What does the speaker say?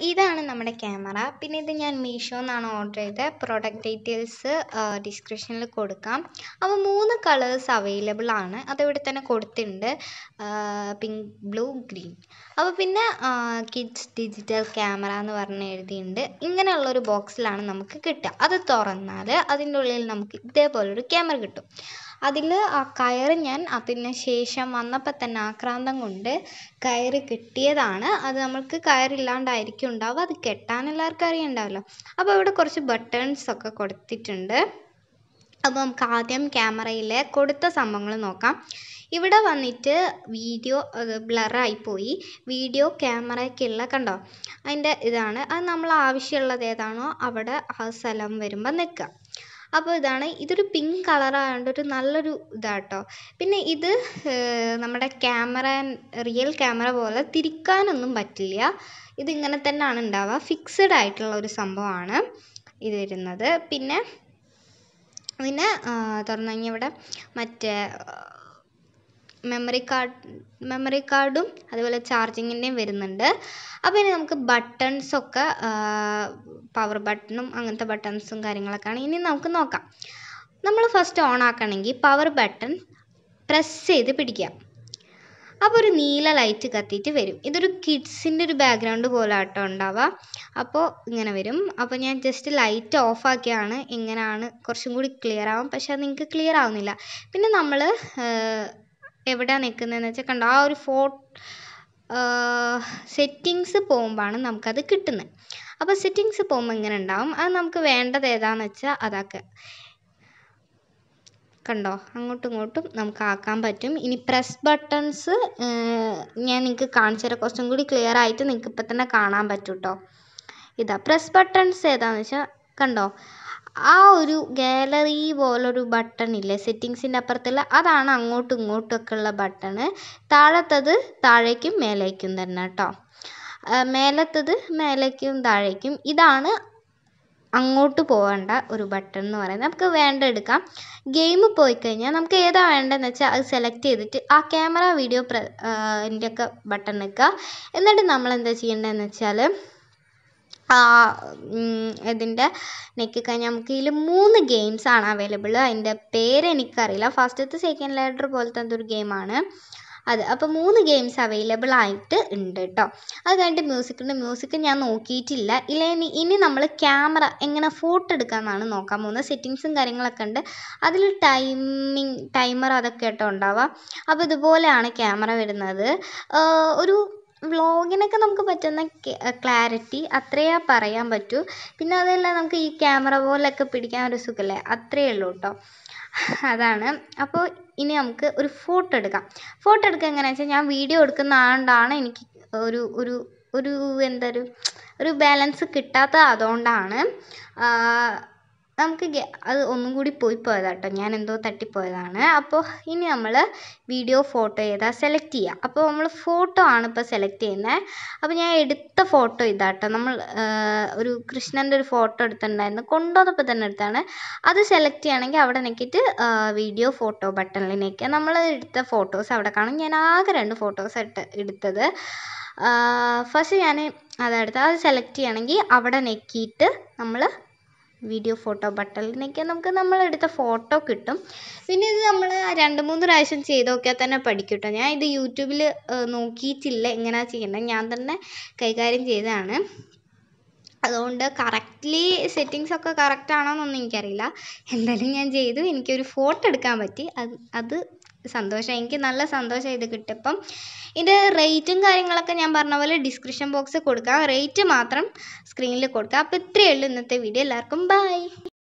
ഇതാണ് നമ്മുടെ ക്യാമറ പിന്നെ ഇത് ഞാൻ മീഷോ നിന്നാണ് ഓർഡർ ചെയ്തത് പ്രോഡക്റ്റ് ഡീറ്റെയിൽസ് ഡിസ്ക്രിപ്ഷനിൽ കൊടുക്കാം അപ്പോൾ മൂന്ന് കളേഴ്സ് അവൈലബിൾ ആണ് അതിവിടെ തന്നെ കൊടുത്തിട്ടുണ്ട് പിങ്ക് ബ്ലൂ ഗ്രീൻ അപ്പോൾ പിന്നെ കിഡ്സ് ഡിജിറ്റൽ ക്യാമറ എന്ന് പറഞ്ഞ് എഴുതിയിട്ടുണ്ട് ഇങ്ങനെയുള്ളൊരു ബോക്സിലാണ് നമുക്ക് കിട്ടുക അത് തുറന്നാൽ അതിൻ്റെ ഉള്ളിൽ നമുക്ക് ഇതേപോലൊരു ക്യാമറ കിട്ടും അതിൽ ആ കയറ് ഞാൻ അതിന് ശേഷം വന്നപ്പോൾ തന്നെ ആക്രാന്തം കൊണ്ട് കയറ് കിട്ടിയതാണ് അത് നമുക്ക് കയറില്ലാണ്ടായിരിക്കും ഉണ്ടാവുക അത് കെട്ടാൻ എല്ലാവർക്കും അറിയണ്ടാവല്ലോ അപ്പോൾ ഇവിടെ കുറച്ച് ബട്ടൺസ് ഒക്കെ കൊടുത്തിട്ടുണ്ട് അപ്പോൾ നമുക്ക് ആദ്യം ക്യാമറയിലെ കൊടുത്ത സംഭവങ്ങൾ നോക്കാം ഇവിടെ വന്നിട്ട് വീഡിയോ അത് ബ്ലറായി പോയി വീഡിയോ ക്യാമറയ്ക്കുള്ള കണ്ടോ അതിൻ്റെ ഇതാണ് അത് നമ്മൾ ആവശ്യമുള്ളത് ഏതാണോ അവിടെ ആ സ്ഥലം വരുമ്പോൾ നിൽക്കുക അപ്പോൾ ഇതാണ് ഇതൊരു പിങ്ക് കളറായതുകൊണ്ട് ഒരു നല്ലൊരു ഇതാട്ടോ പിന്നെ ഇത് നമ്മുടെ ക്യാമറ റിയൽ ക്യാമറ പോലെ തിരിക്കാനൊന്നും പറ്റില്ല ഇതിങ്ങനെ തന്നെയാണ് ഉണ്ടാവുക ഫിക്സഡ് ആയിട്ടുള്ള ഒരു സംഭവമാണ് ഇത് വരുന്നത് പിന്നെ പിന്നെ തുറന്നു കഴിഞ്ഞാൽ ഇവിടെ മറ്റേ മെമ്മറി കാർഡ് മെമ്മറി കാർഡും അതുപോലെ ചാർജിങ്ങിൻ്റെയും വരുന്നുണ്ട് അപ്പോൾ ഇനി നമുക്ക് ബട്ടൺസൊക്കെ പവർ ബട്ടണും അങ്ങനത്തെ ബട്ടൺസും കാര്യങ്ങളൊക്കെയാണ് ഇനി നമുക്ക് നോക്കാം നമ്മൾ ഫസ്റ്റ് ഓൺ ആക്കണമെങ്കിൽ പവർ ബട്ടൺ പ്രസ് ചെയ്ത് പിടിക്കുക അപ്പോൾ ഒരു നീല ലൈറ്റ് കത്തിയിട്ട് വരും ഇതൊരു കിഡ്സിൻ്റെ ഒരു ബാക്ക്ഗ്രൗണ്ട് പോലെ ആട്ടോ ഉണ്ടാവുക അപ്പോൾ ഇങ്ങനെ വരും അപ്പോൾ ഞാൻ ജസ്റ്റ് ലൈറ്റ് ഓഫ് ആക്കിയാണ് ഇങ്ങനെയാണ് കുറച്ചും കൂടി ക്ലിയർ ആവും പക്ഷെ അത് നിങ്ങൾക്ക് ക്ലിയർ ആവുന്നില്ല പിന്നെ നമ്മൾ എവിടെയാണ് നിൽക്കുന്നതെന്ന് വെച്ചാൽ കണ്ടോ ആ ഒരു ഫോ സെറ്റിങ്സ് പോകുമ്പോഴാണ് നമുക്കത് കിട്ടുന്നത് അപ്പോൾ സെറ്റിങ്സ് പോകുമ്പോൾ ഇങ്ങനെ ഉണ്ടാവും അത് നമുക്ക് വേണ്ടത് ഏതാണെന്ന് വെച്ചാൽ അതാക്കുക കണ്ടോ അങ്ങോട്ടും ഇങ്ങോട്ടും നമുക്ക് ആക്കാൻ പറ്റും ഇനി പ്രസ് ബട്ടൺസ് ഞാൻ നിങ്ങൾക്ക് കാണിച്ചു തരാം കുറച്ചും കൂടി ക്ലിയർ ആയിട്ട് നിങ്ങൾക്ക് ഇപ്പം തന്നെ കാണാൻ പറ്റും കേട്ടോ ഇതാ പ്രസ് ബട്ടൺസ് ഏതാണെന്ന് വെച്ചാൽ കണ്ടോ ആ ഒരു ഗാലറി പോലൊരു ബട്ടൺ ഇല്ലേ സെറ്റിങ്സിൻ്റെ അപ്പുറത്തുള്ള അതാണ് അങ്ങോട്ടും ഇങ്ങോട്ടും ഒക്കെ ഉള്ള ബട്ടണ് താഴത്തത് താഴേക്കും മേലേക്കും തന്നെ കേട്ടോ മേലത്തത് മേലേക്കും താഴേക്കും ഇതാണ് അങ്ങോട്ട് പോകേണ്ട ഒരു ബട്ടൺ എന്ന് പറയുന്നത് നമുക്ക് വേണ്ട എടുക്കാം ഗെയിം പോയി കഴിഞ്ഞാൽ നമുക്ക് ഏതാ വേണ്ടതെന്ന് വെച്ചാൽ അത് സെലക്ട് ചെയ്തിട്ട് ആ ക്യാമറ വീഡിയോ പ്ര ഒക്കെ ബട്ടൺ നിൽക്കുക എന്നിട്ട് നമ്മൾ എന്താ ചെയ്യേണ്ടതെന്ന് വെച്ചാൽ ഇതിൻ്റെ നെക്കി കഴിഞ്ഞാൽ നമുക്ക് ഇതിൽ മൂന്ന് ഗെയിംസ് ആണ് അവൈലബിൾ അതിൻ്റെ പേര് എനിക്കറിയില്ല ഫസ്റ്റത്തെ സെക്കൻഡ് ലെറ്റർ പോലത്തെ എന്തൊരു ഗെയിമാണ് അത് അപ്പോൾ മൂന്ന് ഗെയിംസ് അവൈലബിൾ ആയിട്ട് ഉണ്ട് കേട്ടോ അത് കഴിഞ്ഞിട്ട് മ്യൂസിക്കുണ്ട് മ്യൂസിക് ഞാൻ നോക്കിയിട്ടില്ല ഇല്ല ഇനി ഇനി നമ്മൾ ക്യാമറ എങ്ങനെ ഫോട്ടോ എടുക്കാമെന്നാണ് നോക്കാൻ പോകുന്നത് സെറ്റിങ്സും കാര്യങ്ങളൊക്കെ ഉണ്ട് അതിൽ ടൈമിങ് ടൈമർ അതൊക്കെ കേട്ടോ ഉണ്ടാവുക അപ്പോൾ ഇതുപോലെയാണ് ക്യാമറ വരുന്നത് ഒരു വ്ളോഗിനൊക്കെ നമുക്ക് പറ്റുന്ന ക്ലാരിറ്റി അത്രയേ പറയാൻ പറ്റൂ പിന്നെ അതല്ല നമുക്ക് ഈ ക്യാമറ പോലെയൊക്കെ പിടിക്കാൻ ഒരു സുഖമല്ലേ അത്രയേ ഉള്ളൂ കേട്ടോ അതാണ് അപ്പോൾ ഇനി നമുക്ക് ഒരു ഫോട്ടോ എടുക്കാം ഫോട്ടോ എടുക്കുക എങ്ങനെയാണെന്ന് വെച്ചാൽ ഞാൻ വീഡിയോ എടുക്കുന്ന ആണ്ടാണ് എനിക്ക് ഒരു ഒരു ഒരു എന്താ ഒരു ഒരു ബാലൻസ് കിട്ടാത്ത അതുകൊണ്ടാണ് നമുക്ക് അത് ഒന്നും കൂടി പോയി പോയതാട്ടോ ഞാൻ എന്തോ തട്ടിപ്പോയതാണ് അപ്പോൾ ഇനി നമ്മൾ വീഡിയോ ഫോട്ടോ ഏതാ സെലക്ട് ചെയ്യുക അപ്പോൾ നമ്മൾ ഫോട്ടോ ആണ് ഇപ്പോൾ സെലക്ട് ചെയ്യുന്നത് അപ്പോൾ ഞാൻ എടുത്ത ഫോട്ടോ ഇതാട്ടോ നമ്മൾ ഒരു കൃഷ്ണൻ്റെ ഒരു ഫോട്ടോ എടുത്തിട്ടുണ്ടായിരുന്നു കൊണ്ടുവന്നപ്പോൾ തന്നെ എടുത്താണ് അത് സെലക്ട് ചെയ്യണമെങ്കിൽ അവിടെ നിൽക്കിയിട്ട് വീഡിയോ ഫോട്ടോ ബട്ടണിൽ നിൽക്കുക നമ്മൾ എടുത്ത ഫോട്ടോസ് അവിടെ കാണും ഞാൻ ആകെ രണ്ട് ഫോട്ടോസ് ഇട്ട് എടുത്തത് ഫസ്റ്റ് ഞാൻ അതെടുത്ത് അത് സെലക്ട് ചെയ്യണമെങ്കിൽ അവിടെ നെക്കിയിട്ട് നമ്മൾ വീഡിയോ ഫോട്ടോ ബട്ടണിലേക്ക് നമുക്ക് നമ്മൾ എടുത്ത ഫോട്ടോ കിട്ടും പിന്നെ ഇത് നമ്മൾ രണ്ട് മൂന്ന് പ്രാവശ്യം ചെയ്ത് നോക്കിയാൽ തന്നെ പഠിക്കും കേട്ടോ ഞാൻ ഇത് യൂട്യൂബിൽ നോക്കിയിട്ടില്ല എങ്ങനെയാണ് ചെയ്യേണ്ടത് ഞാൻ തന്നെ കൈകാര്യം ചെയ്തതാണ് അതുകൊണ്ട് കറക്റ്റ്ലി സെറ്റിങ്സ് ഒക്കെ കറക്റ്റ് ആണോന്നൊന്നും എനിക്കറിയില്ല എന്തായാലും ഞാൻ ചെയ്തു എനിക്കൊരു ഫോട്ടോ എടുക്കാൻ പറ്റി അത് അത് സന്തോഷം എനിക്ക് നല്ല സന്തോഷം ഇത് കിട്ടിയപ്പം ഇതിൻ്റെ റേറ്റും കാര്യങ്ങളൊക്കെ ഞാൻ പറഞ്ഞ പോലെ ഡിസ്ക്രിപ്ഷൻ ബോക്സിൽ കൊടുക്കാം റേറ്റ് മാത്രം സ്ക്രീനിൽ കൊടുക്കാം അപ്പോൾ ഇത്രയേ ഉള്ളൂ ഇന്നത്തെ വീഡിയോ എല്ലാവർക്കും ബൈ